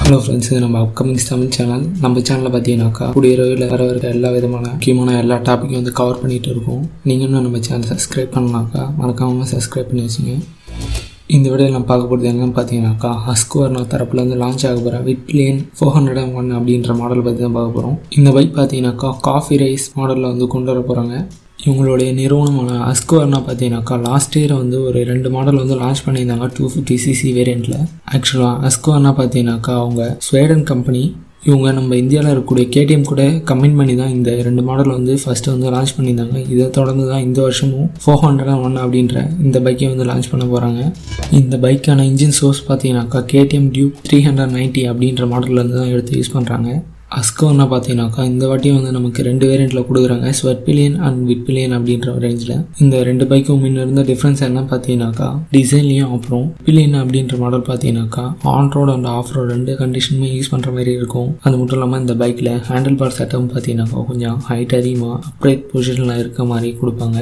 hello friends இது நம்ம upcoming Tamil channel நம்ம சேனலில் பார்த்தீங்கன்னாக்கா கூடிய இரவில் வர இருக்க எல்லா விதமான முக்கியமான எல்லா டாப்பிக்கும் வந்து கவர் பண்ணிகிட்டு இருக்கோம் நீங்கள் இன்னும் நம்ம சேனல் சப்ஸ்கிரைப் பண்ணலாக்கா மறக்காமல் சப்ஸ்கிரைப் பண்ணி வச்சுங்க இந்த வீடியோவில் நம்ம பார்க்க போகிறது என்னன்னு பார்த்தீங்கன்னாக்கா ஹஸ்குவர்னா தரப்பில் வந்து லான்ச் ஆக போகிற விட்லியன் ஃபோர் ஹண்ட்ரட் அண்ட் ஒன் அப்படின்ற மாடல் பற்றி தான் பார்க்க போகிறோம் இந்த பைக் பார்த்தீங்கன்னாக்கா காஃபி ரைஸ் மாடலில் வந்து கொண்டு வர போகிறாங்க இவங்களுடைய நிறுவனமான அஸ்குவர்னா பார்த்தீங்கன்னாக்கா லாஸ்ட் இயர் வந்து ஒரு ரெண்டு மாடல் வந்து லான்ச் பண்ணியிருந்தாங்க டூ ஃபிஃப்டி சிசி வேரியண்ட்டில் ஆக்சுவலாக அஸ்குவர்னா பார்த்தீங்கன்னாக்கா அவங்க ஸ்வேடன் கம்பெனி இவங்க நம்ம இந்தியாவில் இருக்கக்கூடிய கேடிஎம் கூட கம்பைன் பண்ணி தான் இந்த ரெண்டு மாடல் வந்து ஃபஸ்ட்டு வந்து லான்ச் பண்ணியிருந்தாங்க இதை தொடர்ந்து தான் இந்த வருஷமும் ஃபோர் ஹண்ட்ரட் அண்ட் ஒன் அப்படின்ற இந்த பைக்கை வந்து லான்ச் பண்ண போகிறாங்க இந்த பைக்கான இன்ஜின் சோர்ஸ் பார்த்தீங்கன்னாக்கா KTM duke three hundred ninety அப்படின்ற மாடல்லேருந்து தான் எடுத்து யூஸ் பண்ணுறாங்க அஸ்கோன்னா பார்த்தீங்கன்னாக்கா இந்த வாட்டியும் வந்து நமக்கு ரெண்டு வேரியண்ட்டில் கொடுக்குறாங்க Svartpilen and Vitpilen அப்படின்ற ரேஞ்சில் இந்த ரெண்டு பைக்கும் முன்ன இருந்த டிஃப்ரென்ஸ் என்ன பார்த்தீங்கன்னாக்கா டிசைன்லையும் அப்புறம் பில்லியன் அப்படின்ற மாடல் பார்த்தீங்கன்னாக்கா on road and off road ரெண்டு கண்டிஷனுமே யூஸ் பண்ணுற மாதிரி இருக்கும் அது மட்டும் இல்லாமல் இந்த பைக்கில் ஹேண்டில் பார் செட்டப் பார்த்தீங்கன்னாக்கா கொஞ்சம் ஹைட் அதிகமாக அப்ரைட் பொசிஷனில் இருக்க மாதிரி கொடுப்பாங்க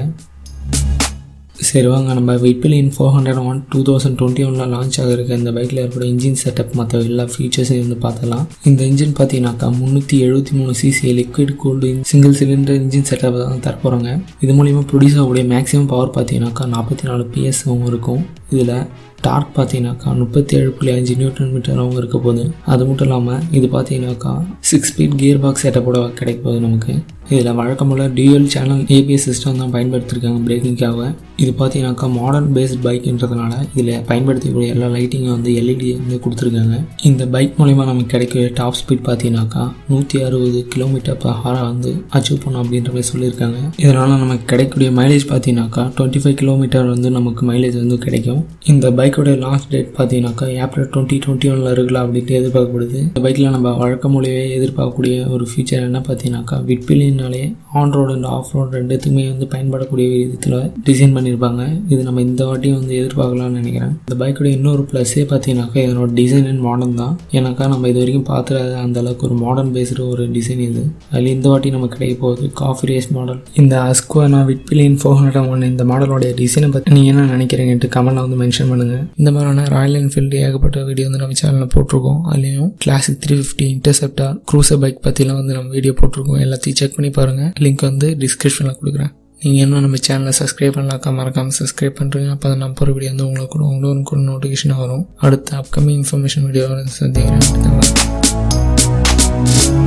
சரி வாங்க நம்ம Vitpilen four hundred one two thousand twenty ஒனில் லான்ச் ஆகிருக்க இந்த பைக்கில் இருக்கிற இன்ஜின் செட்டப் மற்ற எல்லா ஃபீச்சர்ஸையும் வந்து பார்த்தலாம் இந்த இன்ஜின் பார்த்தீங்கன்னாக்கா முந்நூற்றி எழுபத்தி மூணு CC liquid cooled single cylinder engine setup தான் தரப்போகிறாங்க இது மூலிமா ப்ரொடியூஸ் ஆகக்கூடிய மேக்ஸிமம் பவர் பார்த்தீங்கன்னாக்கா நாற்பத்தி நாலு பிஎஸ்வும் இருக்கும் இதில் டார்க் பார்த்தீங்கன்னாக்கா முப்பத்தி ஏழு புள்ளி அஞ்சு நியூட்டன் மீட்டராகவும் இருக்க போகுது அது மட்டும் இல்லாமல் இது பார்த்தீங்கன்னாக்கா சிக்ஸ் ஸ்பீட் கியர் பாக்ஸ் செட்டப்போட கிடைக்க போகுது நமக்கு இதில் வழக்கமுள்ள டியூயல் சேனல் ஏபிஎஸ் சிஸ்டம் தான் பயன்படுத்தியிருக்காங்க பிரேக்கிங்காக இது பார்த்தீங்கன்னாக்கா மாடர்ன் பேஸ்ட் பைக்ன்றதுனால இதில் பயன்படுத்தக்கூடிய எல்லா லைட்டிங்கும் வந்து எல்இடி வந்து கொடுத்துருக்காங்க இந்த பைக் மூலிமா நமக்கு கிடைக்கக்கூடிய டாப் ஸ்பீட் பார்த்தீங்கன்னாக்கா நூற்றி அறுபது கிலோமீட்டர் பர் ஹாரை வந்து அச்சீவ் பண்ணும் அப்படின்ற மாதிரி சொல்லியிருக்காங்க இதனால் நமக்கு கிடைக்கக்கூடிய மைலேஜ் பார்த்தீங்கன்னாக்கா டுவெண்ட்டி ஃபைவ் கிலோமீட்டர் வந்து நமக்கு மைலேஜ் வந்து கிடைக்கும் இந்த பைக்கோடைய லாஸ்ட் டேட் பார்த்தீங்கன்னாக்கா ஏப்ரல் டுவெண்ட்டி டுவெண்ட்டி ஒனில் இருக்கலாம் அப்படின்ட்டு எதிர்பார்க்கப்படுது இந்த பைக்கில் நம்ம வழக்கமொழியே எதிர்பார்க்கக்கூடிய ஒரு ஃபீச்சர் என்ன பார்த்தீங்கன்னாக்கா விட்பிலினாலே on road and off road ரெண்டுத்துக்குமே வந்து பயன்படக்கூடிய விதத்தில் டிசைன் பண்ணியிருப்பாங்க இது நம்ம இந்த வாட்டியும் வந்து எதிர்பார்க்கலாம்னு நினைக்கிறேன் இந்த பைக்கோட இன்னொரு ப்ளஸ்ஸே பார்த்தீங்கன்னாக்கா இதனோட டிசைன் அண்ட் மாடர்ன் தான் ஏன்னாக்கா நம்ம இது வரைக்கும் பார்த்துறாத அந்த அளவுக்கு ஒரு மாடர்ன் பேஸ்டு ஒரு டிசைன் இது அதில் இந்த வாட்டி நமக்கு கிடைக்க போகுது காஃபி ரேஸ் மாடல் இந்த Husqvarna Vitpilen four hundred one இந்த மாடலோடைய டிசைனை பற்றி நீங்கள் என்ன நினைக்கிறீங்கன்ட்டு கமெண்ட்டில் வந்து மென்ஷன் பண்ணுங்கள் இந்த மாதிரியான ராயல் என்ஃபீல்டு ஏகப்பட்ட வீடியோ வந்து நம்ம சேனலில் போட்டிருக்கோம் அதுலேயும் Classic three fifty Interceptor cruiser bike பற்றிலாம் வந்து நம்ம வீடியோ போட்டிருக்கோம் எல்லாத்தையும் செக் பண்ணி பாருங்கள் லிங்க் வந்து டிஸ்கிரிப்ஷனில் கொடுக்குறேன் நீங்கள் இன்னும் நம்ம சேனலை சப்ஸ்கிரைப் பண்ணலாக்கா மறக்காமல் சப்ஸ்கிரைப் பண்ணுறீங்க அப்போ தான் நம்ம போகிற வீடியோ வந்து உங்களுக்கு கூட உங்களுக்கு கூட நோட்டிஃபிகேஷன் வரும் அடுத்த அப்கமிங் இன்ஃபர்மேஷன் வீடியோ சந்திக்கிறேன்